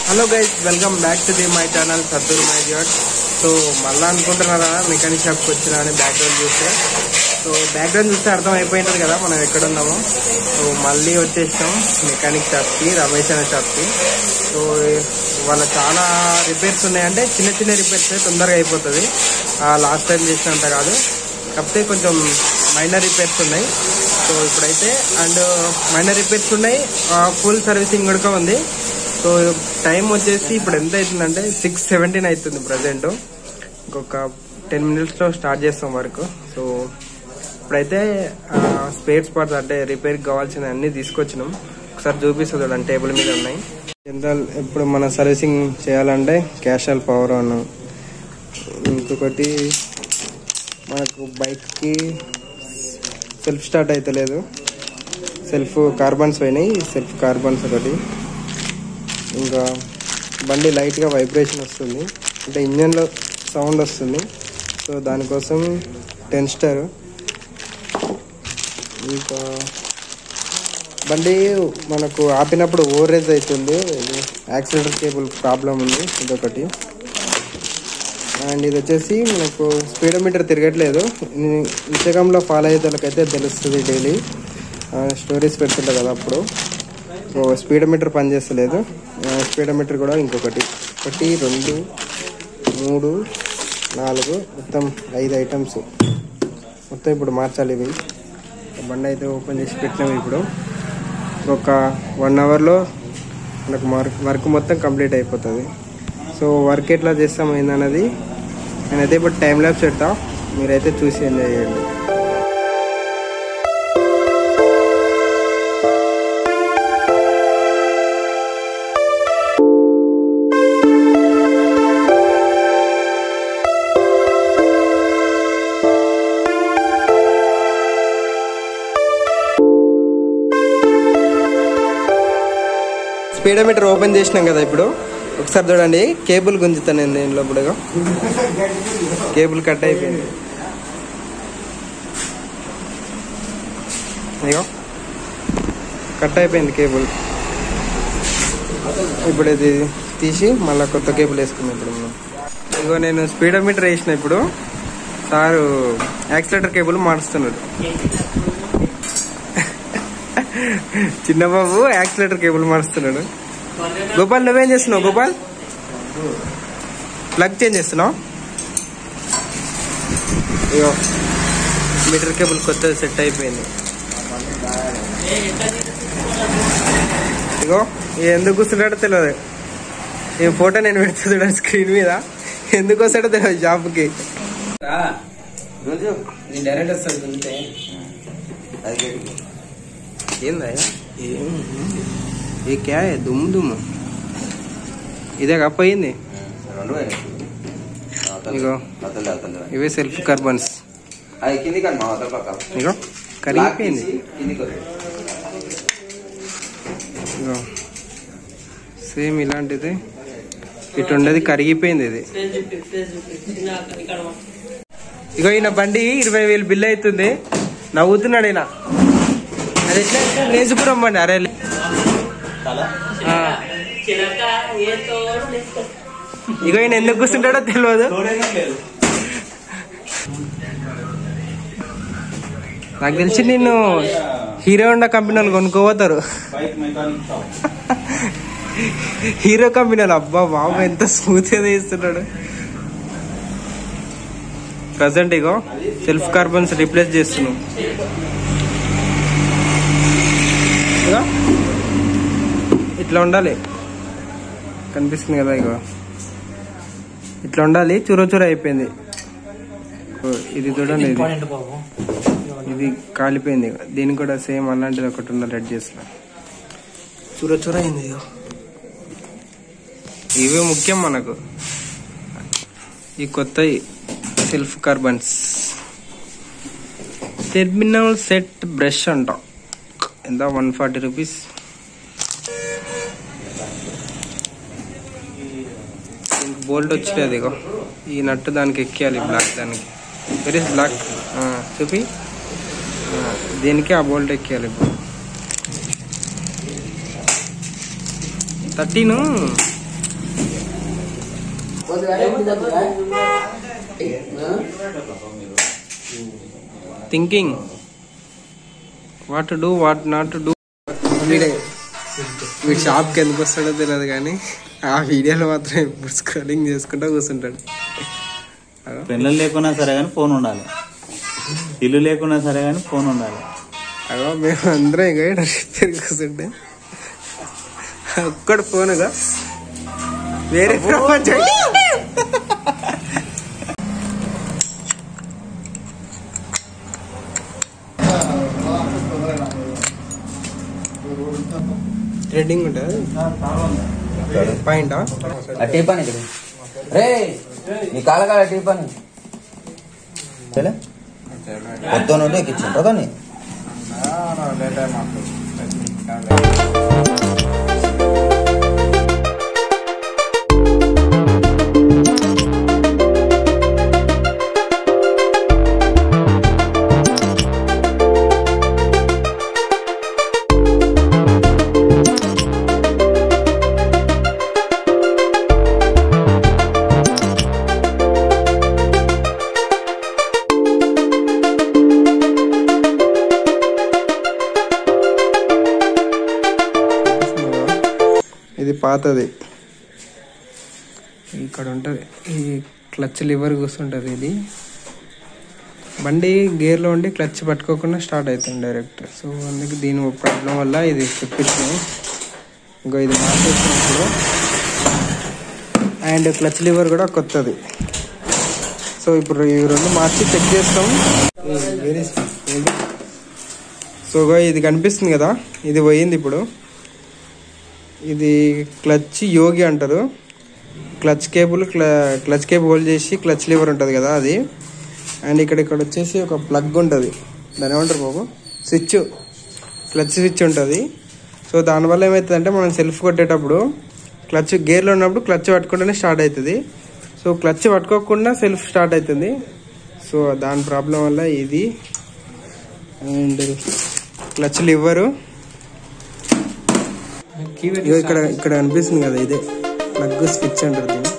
Hello guys welcome back to the my channel సద్దూర్ my జాట్ so మళ్ళీ అనుకుంటున్నారా మెకానిక్ షాప్కి వచ్చినా అని బ్యాక్గ్రౌండ్ చూస్తే సో బ్యాక్గ్రౌండ్ చూస్తే అర్థం అయిపోయింటుంది కదా మనం ఎక్కడ ఉన్నామో సో మళ్ళీ వచ్చేసాం మెకానిక్ షాప్కి రమేష్ అనే షాప్కి సో వాళ్ళ చాలా రిపేర్స్ ఉన్నాయంటే చిన్న చిన్న రిపేర్స్ తొందరగా అయిపోతుంది లాస్ట్ టైం చేసినంత కాదు కాకపోతే కొంచెం మైనర్ రిపేర్స్ ఉన్నాయి సో ఇప్పుడైతే అండ్ మైనర్ రిపేర్స్ ఉన్నాయి ఫుల్ సర్వీసింగ్ కూడా ఉంది సో టైం వచ్చేసి ఇప్పుడు ఎంత అవుతుందంటే సిక్స్ సెవెంటీన్ అవుతుంది ప్రజెంట్ ఇంకొక టెన్ మినిట్స్లో స్టార్ట్ చేస్తాం వర్క్ సో ఇప్పుడైతే స్పేర్స్ పార్ట్స్ అంటే రిపేర్కి కావాల్సిన అన్ని తీసుకొచ్చినాం ఒకసారి చూపిస్తుంది చూడండి టేబుల్ మీద ఉన్నాయి జనరల్ ఇప్పుడు మన సర్వీసింగ్ చేయాలంటే క్యాషల్ పవర్ అన్నాం ఇంకొకటి మనకు బైక్కి సెల్ఫ్ స్టార్ట్ అవుతలేదు సెల్ఫ్ కార్బన్స్ పోయినాయి సెల్ఫ్ కార్బన్స్ ఒకటి ఇంకా బండి లైట్గా వైబ్రేషన్ వస్తుంది అంటే ఇంజన్లో సౌండ్ వస్తుంది సో దానికోసం టెన్ స్టార్ ఇంకా బండి మనకు ఆపినప్పుడు ఓవరేజ్ అవుతుంది యాక్సిడెంట్ కేబుల్ ప్రాబ్లం ఉంది ఇదొకటి అండ్ ఇది వచ్చేసి మనకు స్పీడోమీటర్ తిరగట్లేదు ఇన్స్టాగ్రామ్లో ఫాలో అయ్యే వాళ్ళకైతే తెలుస్తుంది డైలీ స్టోరీస్ పెడుతుంటా కదా అప్పుడు సో స్పీడోమీటర్ పనిచేస్తలేదు స్పీడోమీటర్ కూడా ఇంకొకటి ఒకటి రెండు మూడు నాలుగు మొత్తం ఐదు ఐటమ్స్ మొత్తం ఇప్పుడు మార్చాలి ఇవి బండి అయితే ఓపెన్ చేసి పెట్టినాము ఇప్పుడు ఒక వన్ అవర్లో మనకు వర్క్ వర్క్ మొత్తం కంప్లీట్ అయిపోతుంది సో వర్క్ ఎట్లా చేస్తాం ఏందన్నది నేనైతే ఇప్పుడు టైం ల్యాబ్స్ పెడతా మీరైతే చూసి ఎంజాయ్ చేయండి స్పీడోమీటర్ ఓపెన్ చేసినాం కదా ఇప్పుడు ఒకసారి చూడండి కేబుల్ గుంజుతాను నేను దీనిలో ఇప్పుడు కేబుల్ కట్ అయిపోయింది అయ్యో కట్ అయిపోయింది కేబుల్ ఇప్పుడు ఇది తీసి మళ్ళీ కొత్త కేబుల్ వేసుకున్నాం ఇప్పుడు మనం ఇగో నేను స్పీడోమీటర్ వేసిన ఇప్పుడు సారు యాక్సిలేటర్ కేబుల్ మారుస్తున్నాడు చిన్న బాబు యాక్సిలేటర్ కేబుల్ మారుస్తున్నాడు గోపాల్ నువ్వేం చేస్తున్నావు గోపాల్ ప్లగ్ చేంజ్ చేస్తున్నావు ఇగో మీటర్ కేబుల్ కొత్తది సెట్ అయిపోయింది ఇగో ఇది ఎందుకు కూర్చుంటాడో తెలియదు ఈ ఫోటో నేను పెడుతూ చూడండి స్క్రీన్ మీద ఎందుకు వస్తాడో తెలియదు షాప్కి నేను డైరెక్ట్ వస్తాను దున్నితే ఏందా ఏం ఏ క్యా హై? దుమ్ము దుమ్ము ఇదే పోయింది రెండు ఇగో అతలే అతలే ఇవే సెల్ఫ్ కార్బన్స్ అది కింది కానీ మా అవతల పక్క ఇగో కరిగిపోయింది కిందికి వదిలేయ్. ఇగో సేమ్ ఇలాంటిది ఇటు ఉండేది కరిగిపోయింది ఇది ఇగో ఈయన బండి ఇరవై వేలు బిల్ అవుతుంది నవ్వుతున్నాడు ఈయన అది ఎట్లా రేసుపురం బండి అరే ఆ. ఇగో ఈయన ఎందుకు కూర్చుంటాడో తెలియదు నాకు తెలిసి నిన్ను హీరో హోండా కంపెనీ వాళ్ళు కొనుక్కోపోతారు హీరో కంపెనీ వాళ్ళు అబ్బా బాబు ఎంత స్మూత్ గా తీస్తున్నాడు ప్రజెంట్ ఇగో సెల్ఫ్ కార్బన్స్ రిప్లేస్ చేస్తున్నాం ఇగో ఇట్లా ఉండాలి కనిపిస్తుంది కదా ఇగో ఇట్లా ఉండాలి చూర చూర అయిపోయింది ఓ, ఇది చూడండి ఇది ఇది కాలిపోయింది దీనికి కూడా సేమ్ అలాంటిది ఒకటి ఉండాలి రెడ్ చేసిన చూర చూర అయింది ఇగో ఇవి ముఖ్యం మనకు ఈ కొత్త self carbons terminal set brush అంట ఎంత వన్ ఫార్టీ రూపీస్ దీనికి బోల్ట్ వచ్చలేదు ఇగో ఈ నట్టు దానికి ఎక్కియాలి బ్లాక్ దానికి వెరీ బ్లాక్ చూపి ఆ, దీనికి ఆ బోల్ట్ ఎక్కియాలి ఇప్పుడు thirteen thinking what do what not do వీడే వీడు షాప్కి ఎందుకు వస్తాడో తెలియదు కానీ ఆ వీడియోలో మాత్రం ఇప్పుడు స్క్రోలింగ్ చేసుకుంటూ కూర్చుంటాడు అగో. పెళ్ళలు లేకున్నా సరే కానీ ఫోన్ ఉండాలి ఇల్లు లేకున్నా సరే కానీ ఫోన్ ఉండాలి అగో మేము అందరం ఇక ఈడ తిరిగి కూర్చుంటే ఒక్కడు ఫోనుగా వేరే ప్రపంచం ట్రెండింగ్ ఉంటుంది పాయింటా ఆ టీ పని ఇక్కడ రే నీ కాల కాల టీ పని పొద్దున ఉంటే ఎక్కించుంటా కానీ ఇది పాతది ఇక్కడ ఉంటుంది ఈ క్లచ్ లివర్ కూర్చుంటుంది ఇది బండి గేర్లో ఉండి క్లచ్ పట్టుకోకుండా స్టార్ట్ అవుతుంది డైరెక్ట్ సో అందుకే దీని ప్రాబ్లం వల్ల ఇది తెప్పించాము ఇంకా ఇది మార్చేసినప్పుడు అండ్ క్లచ్ లివర్ కూడా కొత్తది సో ఇప్పుడు ఈ రెండు మార్చి చెక్ చేస్తాం సో ఇగో ఇది కనిపిస్తుంది కదా ఇది పోయింది ఇప్పుడు ఇది క్లచ్ యోగి అంటారు clutch cable clutch cable hold చేసి క్లచ్ లివర్ ఉంటుంది కదా అది అండ్ ఇక్కడ ఇక్కడ వచ్చేసి ఒక ప్లగ్ ఉంటుంది దాని ఏమంటారు బాబు స్విచ్ క్లచ్ స్విచ్ ఉంటుంది సో దానివల్ల ఏమవుతుందంటే మనం సెల్ఫ్ కొట్టేటప్పుడు క్లచ్ గేర్లో ఉన్నప్పుడు క్లచ్ పట్టుకుంటేనే స్టార్ట్ అవుతుంది సో క్లచ్ పట్టుకోకుండా సెల్ఫ్ స్టార్ట్ అవుతుంది సో దాని ప్రాబ్లం వల్ల ఇది అండ్ క్లచ్ లివరు ఇగో ఇక్కడ ఇక్కడ అనిపిస్తుంది కదా ఇదే ప్లగ్ స్విచ్ అంటారు దీన్ని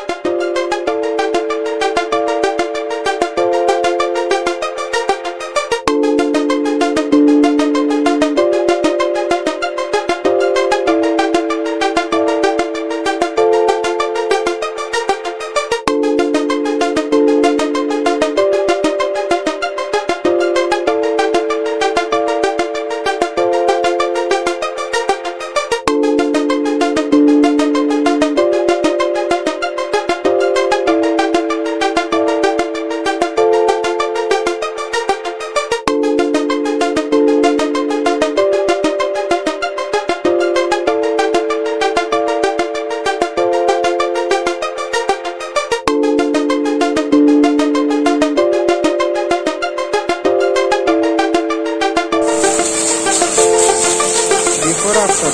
బిఫోర్ ఆఫ్టర్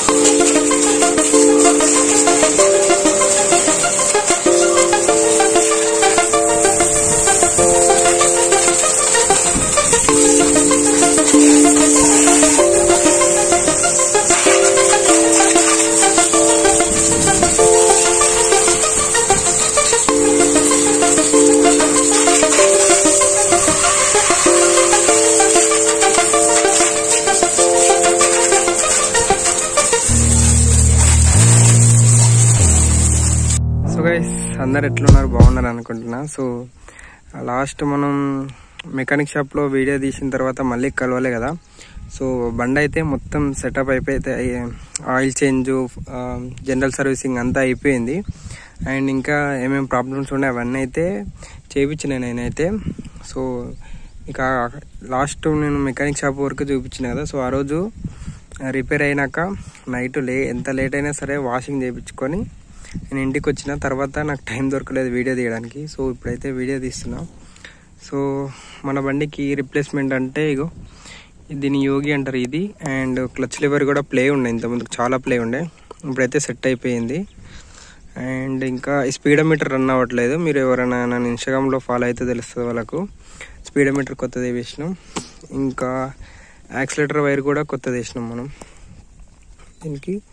సో గైస్ అందరు ఎట్లున్నారు బాగున్నారు అనుకుంటున్నా సో లాస్ట్ మనం మెకానిక్ షాప్లో వీడియో తీసిన తర్వాత మళ్ళీ కలవలే కదా సో బండి అయితే మొత్తం సెటప్ అయిపోతే ఆయిల్ చేంజ్ జనరల్ సర్వీసింగ్ అంతా అయిపోయింది అండ్ ఇంకా ఏమేమి ప్రాబ్లమ్స్ ఉన్నాయి అవన్నీ అయితే చేయించిన నేనైతే సో ఇక లాస్ట్ నేను మెకానిక్ షాప్ వరకు చూపించిన కదా సో ఆ రోజు రిపేర్ అయినాక నైట్ లే ఎంత లేట్ అయినా సరే వాషింగ్ చేయించుకొని నేను ఇంటికి వచ్చిన తర్వాత నాకు టైం దొరకలేదు వీడియో తీయడానికి సో ఇప్పుడైతే వీడియో తీస్తున్నా సో మన బండికి రిప్లేస్మెంట్ అంటే ఇగో దీని యోగి అంటారు ఇది అండ్ క్లచ్ లివర్ కూడా ప్లే ఉండే ఇంతకుముందు చాలా ప్లే ఉండే ఇప్పుడైతే సెట్ అయిపోయింది అండ్ ఇంకా స్పీడోమీటర్ రన్ అవ్వట్లేదు మీరు ఎవరైనా నన్ను ఇన్స్టాగ్రామ్లో ఫాలో అయితే తెలుస్తుంది వాళ్ళకు స్పీడోమీటర్ కొత్తది వేసినాం ఇంకా యాక్సిలేటర్ వైర్ కూడా కొత్తది వేసినాం మనం దీనికి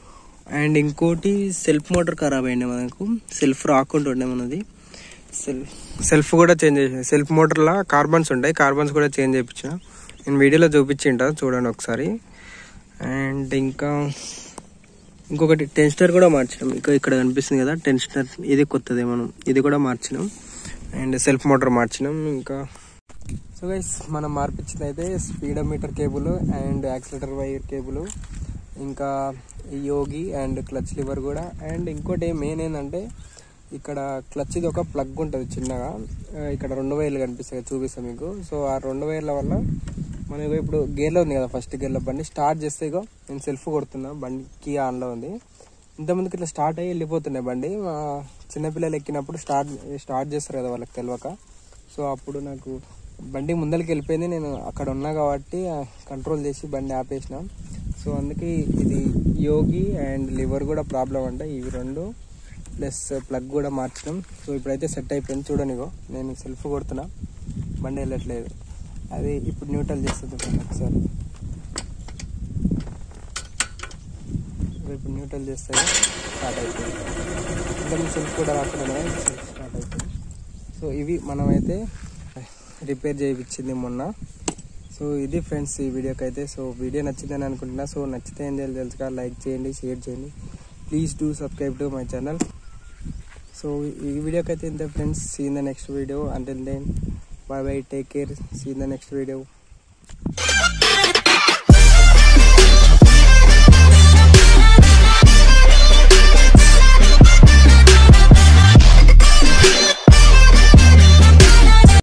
అండ్ ఇంకోటి సెల్ఫ్ మోటార్ ఖరాబ్ అయింది మనకు సెల్ఫ్ రాకుండా ఉండే మనది సెల్ఫ్ సెల్ఫ్ కూడా చేంజ్ చేసిన సెల్ఫ్ మోటార్లో కార్బన్స్ ఉంటాయి కార్బన్స్ కూడా చేంజ్ చేయించిన నేను వీడియోలో చూపించింట చూడండి ఒకసారి అండ్ ఇంకా ఇంకొకటి టెన్స్టర్ కూడా మార్చినాం ఇంకా ఇక్కడ కనిపిస్తుంది కదా టెన్స్టర్ ఇది కొత్తదే మనం ఇది కూడా మార్చినాం అండ్ సెల్ఫ్ మోటార్ మార్చినాం ఇంకా సో గైస్ మనం మార్పించింది అయితే speedometer cable and accelerator wire cable ఇంకా ఈ యోగి అండ్ క్లచ్ లివర్ కూడా అండ్ ఇంకోటి మెయిన్ ఏంటంటే ఇక్కడ క్లచ్ ఇది ఒక ప్లగ్ ఉంటుంది చిన్నగా ఆ, ఇక్కడ రెండు వైర్లు కనిపిస్తాయి చూపిస్తాను మీకు సో ఆ రెండు వైర్ల వల్ల మనకు ఇప్పుడు గేర్లో ఉంది కదా ఫస్ట్ గేర్లో బండి స్టార్ట్ చేస్తే ఇగో నేను సెల్ఫ్ కొడుతున్నా బండికి ఆన్లో ఉంది ఇంతకుముందుకి ఇట్లా స్టార్ట్ అయ్యి వెళ్ళిపోతుండే బండి మా చిన్నపిల్లలు ఎక్కినప్పుడు స్టార్ట్ స్టార్ట్ చేస్తారు కదా వాళ్ళకి తెలియక సో అప్పుడు నాకు బండి ముందరికి వెళ్ళిపోయింది నేను అక్కడ ఉన్నా కాబట్టి కంట్రోల్ చేసి బండి ఆపేసిన సో అందుకే ఇది యోగి అండ్ లివర్ కూడా ప్రాబ్లం అంట ఇవి రెండు ప్లస్ ప్లగ్ కూడా మార్చడం సో ఇప్పుడైతే సెట్ అయిపోయింది చూడండి ఇగో నేను సెల్ఫ్ కొడుతున్నా బండి వెళ్ళట్లేదు అది ఇప్పుడు న్యూట్రల్ చేస్తుంది చూడండి ఒకసారి ఇప్పుడు న్యూట్రల్ చేస్తే స్టార్ట్ అయిపోయింది ఇంకా సెల్ఫ్ కూడా రాకుండా సెల్ఫ్ స్టార్ట్ అయిపోయింది సో ఇవి మనమైతే రిపేర్ చేయించింది మొన్న సో ఇది ఫ్రెండ్స్ ఈ వీడియోకి అయితే సో వీడియో నచ్చిందని అనుకుంటున్నా సో నచ్చితే ఏం చేయాలి తెలుసుగా లైక్ చేయండి షేర్ చేయండి please do subscribe to my channel so ఈ వీడియోకి అయితే ఇంతే friends see in the next video until then bye bye take care see in the next video